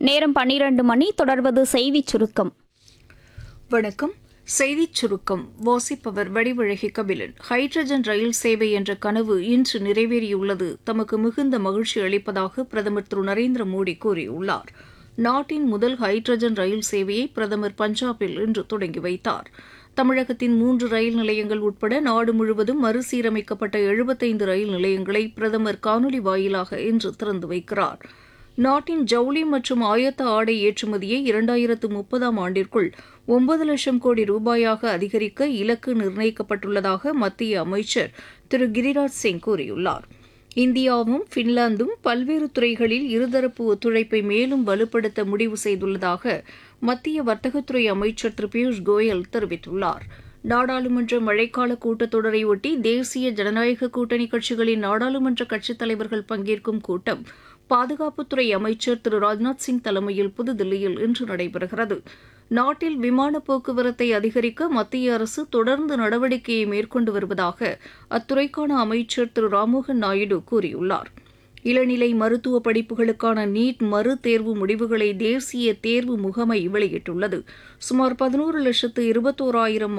நேரம் பன்னிரண்டு மணி தொடர்வது செய்திச் சுருக்கம் வணக்கம் செய்திச் சுருக்கம் வாசிப்பவர் வடிவழகி கபிலன் ஹைட்ரஜன் ரயில் சேவை என்ற கனவு இன்று நிறைவேறியுள்ளது தமக்கு மிகுந்த மகிழ்ச்சி அளிப்பதாக பிரதமர் திரு நரேந்திர மோடி கூறியுள்ளார் நாட்டின் முதல் ஹைட்ரஜன் ரயில் சேவையை பிரதமர் பஞ்சாபில் இன்று தொடங்கி வைத்தார் தமிழகத்தின் மூன்று ரயில் நிலையங்கள் உட்பட நாடு முழுவதும் மறுசீரமைக்கப்பட்ட எழுபத்தைந்து ரயில் நிலையங்களை பிரதமர் காணொலி வாயிலாக இன்று திறந்து வைக்கிறார் நாட்டின் ஜவுளி மற்றும் ஆயத்த ஆடை ஏற்றுமதியை இரண்டாயிரத்து முப்பதாம் ஆண்டிற்குள் ஒன்பது லட்சம் கோடி ரூபாயாக அதிகரிக்க இலக்கு நிர்ணயிக்கப்பட்டுள்ளதாக மத்திய அமைச்சர் திரு கிரிராஜ் சிங் கூறியுள்ளார் இந்தியாவும் பின்லாந்தும் பல்வேறு துறைகளில் இருதரப்பு ஒத்துழைப்பை மேலும் வலுப்படுத்த முடிவு செய்துள்ளதாக மத்திய வர்த்தகத்துறை அமைச்சர் திரு பியூஷ் கோயல் தெரிவித்துள்ளார் நாடாளுமன்ற மழைக்கால கூட்டத்தொடரை ஒட்டி தேசிய ஜனநாயக கூட்டணி கட்சிகளின் நாடாளுமன்ற கட்சித் தலைவர்கள் பங்கேற்கும் கூட்டம் பாதுகாப்புத்துறை அமைச்சர் திரு ராஜ்நாத் சிங் தலைமையில் புதுதில்லியில் இன்று நடைபெறுகிறது நாட்டில் விமான போக்குவரத்தை அதிகரிக்க மத்திய அரசு தொடர்ந்து நடவடிக்கையை மேற்கொண்டு வருவதாக அத்துறைக்கான அமைச்சர் திரு ராம்மோகன் நாயுடு கூறியுள்ளார் இளநிலை மருத்துவ படிப்புகளுக்கான நீட் மறு தேர்வு முடிவுகளை தேசிய தேர்வு முகமை வெளியிட்டுள்ளது சுமார் பதினோரு லட்சத்து இருபத்தோராயிரம்